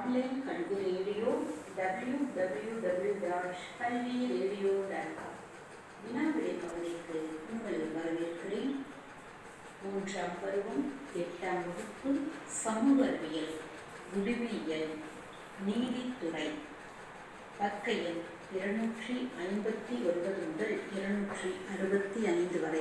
online Kalvi radio W W W dot Kalvi radio dot com வினாவிடை பகுதிக்கு உங்களை வரவேற்கிறேன் மூன்றாம் பருவம் எட்டாம் வகுப்பு சமூக அறிவியல் முடிவியல் நீதித்துறை பக்க எண் இருநூற்றி ஐம்பத்தி ஒன்பது முதல் இருநூற்றி அறுபத்தி ஐந்து வரை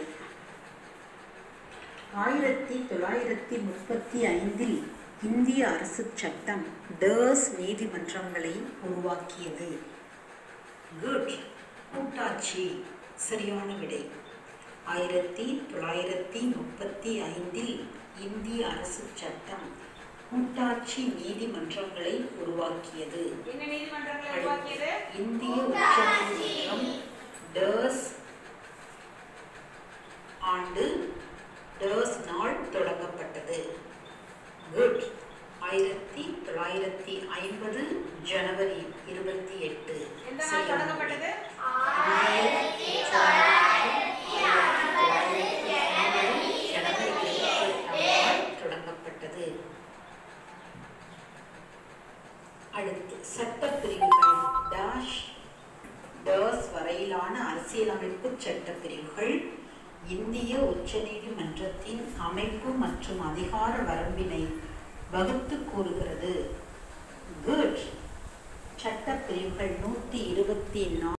ஆயிரத்தி தொள்ளாயிரத்தி முப்பத்தி ஐந்தில் இந்திய அரசு சட்டம் டர்ஸ் நீதிமன்றங்களை உருவாக்கியது குட் கூட்டாட்சி சரியான விடை ஆயிரத்தி தொள்ளாயிரத்தி முப்பத்தி ஐந்தில் இந்திய அரசு சட்டம் கூட்டாட்சி நீதிமன்றங்களை உருவாக்கியது என்ன நீதிமன்றங்களை உருவாக்கியது இந்திய உச்சநீதிமன்றம் டர்ஸ் ஆண்டு டர்ஸ் நாள் தொடங்கப்பட்டது குட் ஆயிரத்தி தொள்ளாயிரத்தி ஐம்பது ஜனவரி இருபத்தி எட்டு எந்த நாள் தொடங்கப்பட்டது தொடங்கப்பட்டது அடுத்து சட்டப்பிரிவுகள் டாஷ் டர்ஸ் வரையிலான அரசியலமைப்பு சட்டப்பிரிவுகள் இந்திய உச்சநீதிமன்றத்தின் அமைப்பு மற்றும் அதிகார வரம்பினை வகுத்து கூறுகிறது குட் சட்டப்பிரிவுகள் நூற்றி இருபத்தி நாலு